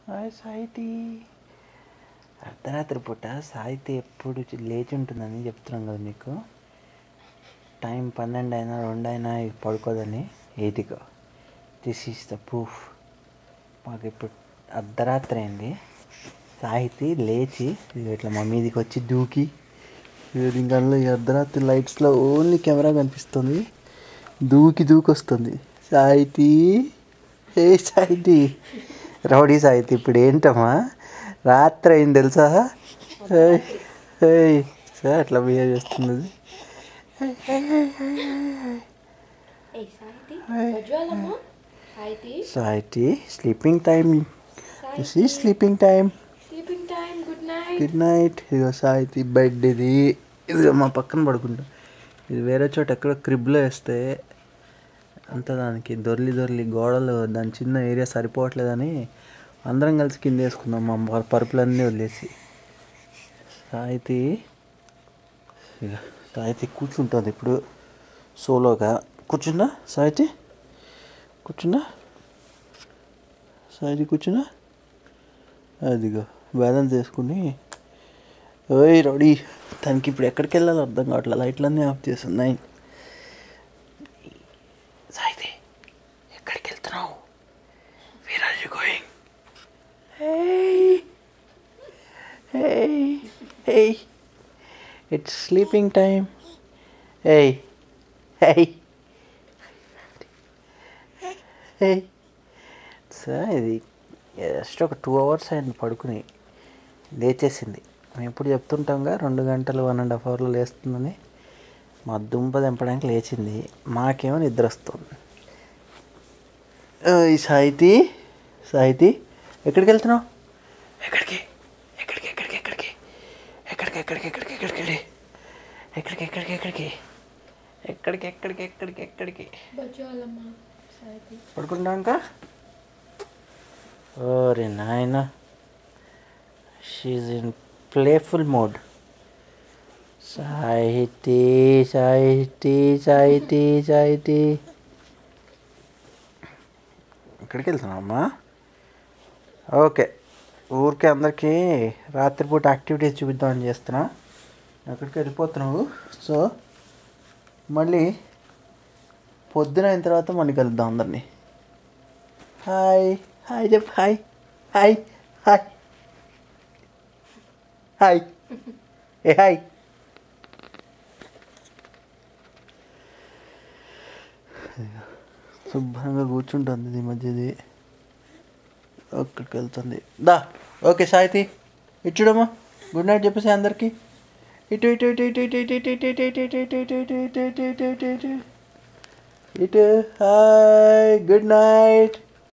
Hi సాయితి అర్ధరాత్రి పూట సాయితి ఎప్పుడు చి- లేచి ఉంటుందని చెప్తున్నాం కదా మీకు టైం పన్నెండు అయినా రెండు అయినా పడుకోదని ఎయిట్గా దిస్ ఈస్ ద ప్రూఫ్ మాకు ఇప్పుడు అర్ధరాత్రి అయింది సాహితి లేచి ఇదిగో ఇట్లా మా మీదికి వచ్చి దూకి ఇంకా ఈ అర్ధరాత్రి లైట్స్లో ఓన్లీ కెమెరా కనిపిస్తుంది దూకి దూకి వస్తుంది సాహితి ఏ సాహితి రౌడీ సాహితి ఇప్పుడు ఏంటమ్మా రాత్రి అయింది తెలుసా ఏయ్, ఏయ్, సార్ అట్లా బిహేవ్ చేస్తుంది అది. ఏయ్ సాయితి ప్రజ్వాలమ్మ Saithi Sahithi sleeping time this is sleeping time sleeping time good night good night ఇదిగో సాహితి బెడ్ ఇది ఇది మా పక్కన పడుకుంటా ఇది వేరే చోట ఎక్కడో క్రిబ్లో వేస్తే అంతా దానికి దొర్లి దొర్లి గోడలు దాని చిన్న ఏరియా సరిపోవట్లేదని అందరం కలిసి కింద వేసుకున్నాం మా ప- పరుపులన్నీ వదిలేసి సాహితి ఇక సాహితి కూర్చుంటుంది ఇప్పుడు సోలోగా కూర్చున్నా సాహితి కూర్చున్నా సాహితి కూర్చున్నా అదిగో బ్యాలెన్స్ చేసుకుని ఓయ్ రౌడీ తనకి ఇప్పుడు ఎక్కడికి వెళ్ళాలో అర్థం కావట్లేదు లైట్లన్నీ ఆఫ్ చేస్తున్నాయి సాయితే ఎక్కడికి వెళ్తున్నావు where are you going hey it's sleeping time hey hey hey sir ఇది జస్ట్ ఒక టూ అవర్స్ అయింది పడుకుని లేచేసింది మేము ఎప్పుడు చెప్తుంటాంగా రెండు గంటలు వన్ అండ్ హాఫ్ అవర్లో లేస్తుందని మా దుంప తెంపడానికి లేచింది మాకేమో నిద్ర వస్తుంది ఈ సాహితి సాహితి ఎక్కడికి వెళ్తున్నావు ఎక్కడికి ఎక్కడికి ఎక్కడికి ఎక్కడికి ఎక్కడికి ఎక్కడికి ఎక్కడికి ఎక్కడికి ఎక్కడికి ఎక్కడికి ఎక్కడికి ఎక్కడికి ఎక్కడికి ఎక్కడికి ఎక్కడికి ప్రజ్వాలమ్మ సాయితి పడుకుంటాక ఓరే నాయన షీజ్ ఇన్ ప్లేఫుల్ మోడ్ సాహితీ సాహితీ సాహితీ సాహితీ ఎక్కడికి వెళ్తున్నావు అమ్మా ఓకే ఊరికే అందరికీ రాత్రిపూట యాక్టివిటీస్ చూపిద్దామని చేస్తున్నా ఎక్కడికి వెళ్ళిపోతున్నావు సో మళ్ళీ పొద్దున అయిన తర్వాత మళ్ళీ కలుద్దాం అందరినీ హాయ్ హాయ్ చెప్పు హాయ్ హాయ్ హాయ్ హాయ్ ఏ హాయ్ శుభ్రంగా కూర్చుంటుంది ఈ మధ్యది అక్కడికి వెళ్తుంది దా ఓకే సాయితి ఇటు చూడమ్మా గుడ్ నైట్ చెప్పేసి అందరికీ ఇటు ఇటు ఇటు ఇటు ఇటు ఇటు ఇటు ఇటు ఇటు ఇటు ఇటు ఇటు ఇటు ఇటు ఇటు ఇటు ఇటు ఇటు హాయ్ గుడ్ నైట్